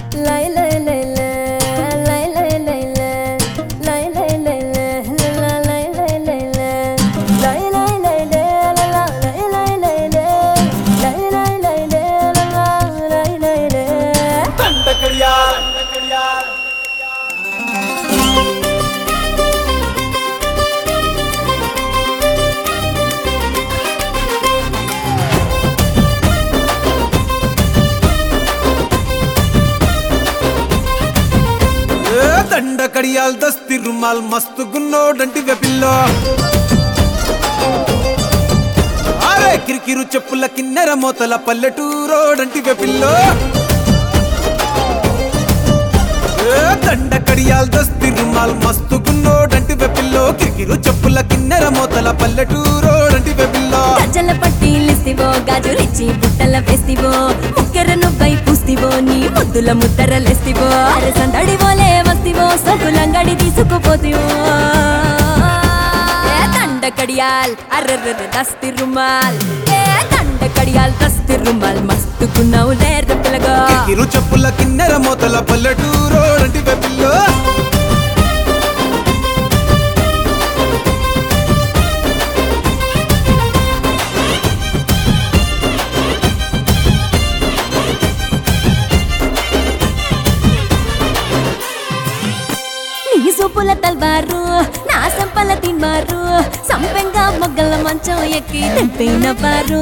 లై లై లై లై లై లై లై లై లై లై లై లై లా లై లై లై లై లై లై లై లై లా లా లై లై లై లై లై లై లై లై లా లా లై లై లై దండకడియా ఏ దండ కడియాల్ దస్తి రుమాల్ మస్తు గున్నోడంటి వెపిల్లో అరే కిరికిరు చెప్పుల కిన్నెర మోతల పల్లెటూరోడంటి వెపిల్లో ఏ దండ కడియాల్ దస్తి రుమాల్ మస్తు గున్నోడంటి వెపిల్లో కిరికిరు చెప్పుల కిన్నెర మోతల పల్లెటూరోడంటి వెపిల్లో గజ్జల పట్టీలిస్తివో గాజులిచ్చి బుట్టల వేస్తివో ముక్కెర నువ్వై పూస్తివో నీ ముద్దుల ముద్దరలేస్తివో అరే సందడి పోలే వస్తివో సొకులంగడి తీసుకుపోతివో ఏ దండ కడియాల్ అర్రర్ర దస్తి రుమాల్ ఏ దండ కడియాల్ దస్తి రుమాల్ మస్తుకున్నావు లేరు పిల్లగా కిరికిరు చెప్పుల కిన్నెర మోతల పల్లెటూరోడంటి వెపిల్లో నీ సూపుల తల్వారు నా సంపల తిన్మారు సంపెంగా మొగ్గల మంచం ఎక్కి తెంపినవారు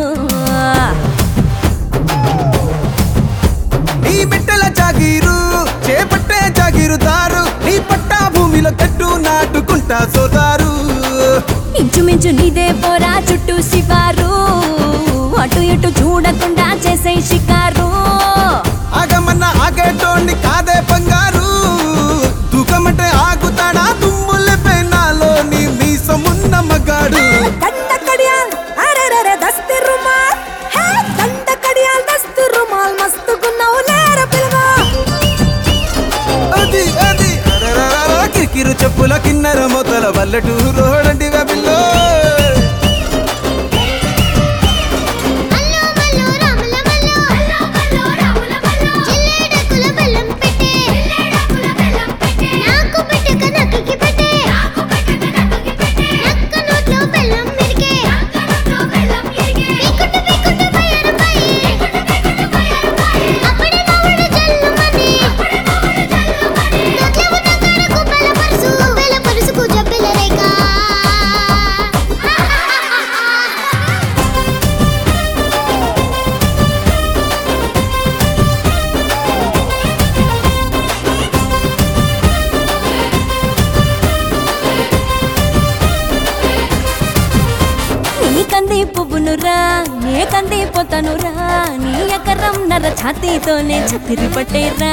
నీ బిడ్డల జాగీరు చేపట్టే జాగీరుదారు నీ పట్టా భూమిలో చెట్టు నాటుకుంటా సోదారు ఇంచుమించు నీదే పోరా చుట్టూ శివారు అటు ఇటు చూడకుండా చేసే షికారు ఆగమన్న ఆగేటోండి కాదే బంగారు తూకమంటే ఆగుతాడా తుమ్ముల పెనాలో నీ మీసమున్న మగాడు దండ కడియాల్ అరెరెరె దస్తి రుమాల్ హే దండ కడియాల్ దస్తి రుమాల్ మస్తుకున్నావు లేర పిలవా అది అది అరరరర, కిరికిరు చెప్పుల కిన్నెర మొదల వల్లటూరోడంటి వెబిల్లో అల్లో మల్లో రాముల మల్లో అల్లో మల్లో రాముల మల్లో జిల్లేడకుల బెల్లం పెట్టే జిల్లేడకుల బెల్లం పెట్టే నాకు పెట్టక నక్కకి పెట్టే నాకు పెట్టక నక్కకి పెట్టే నక్క నోట్లో బెల్లం మిరిగే నక్క నోట్లో బెల్లం మిరిగే పీకుట పీకుట బయరుపాయి పీకుట పీకుట బయరుపాయి అప్పుడే నవ్వుడు జల్లుమని అప్పుడే నవ్వుడు జల్లుమని నోట్లో ఉన్న కారకు బలపరుసు బలపరుసుకు జబ్బెల రేఖ నీ కంది పువ్వునురా నే కంది పోతానురా నీ ఎకరం నర ఛాతీతోనే చతిరి పట్టేరా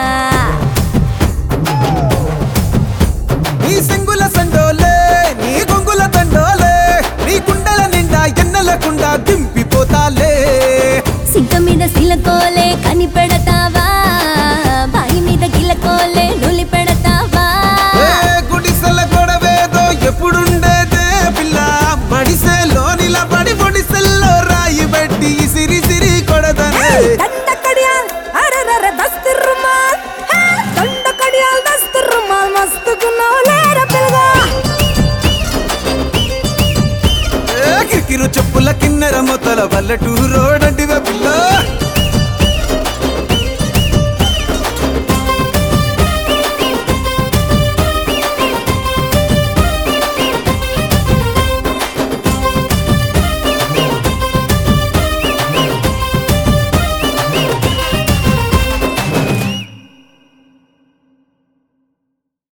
నీ సింగుల సండోలే నీ గొంగుల దండోలే నీ కుండల నిండా ఎన్నెలకుండా దింపిపోతాలే సింక మీద సిలకోలే కని పెడతావా బాయి మీద గిలకోలే నులి పెడతావా ఏ గుడిసెల గొడవేదో ఎప్పుడుండేదే పిల్ల మడిసెలో నిలబడి ఒడిసెల్లో రాయి పెట్టి సిరి సిరి కొడదనే దండ కడియాల్ అరెరెరె దస్తి రుమాల్ హే దండ కడియాల్ దస్తి రుమాల్ మస్తుకున్నావు లేర పిల్లగా ఏ కిరికిరు చెప్పుల కిన్నెర మొత్తల వల్లటూ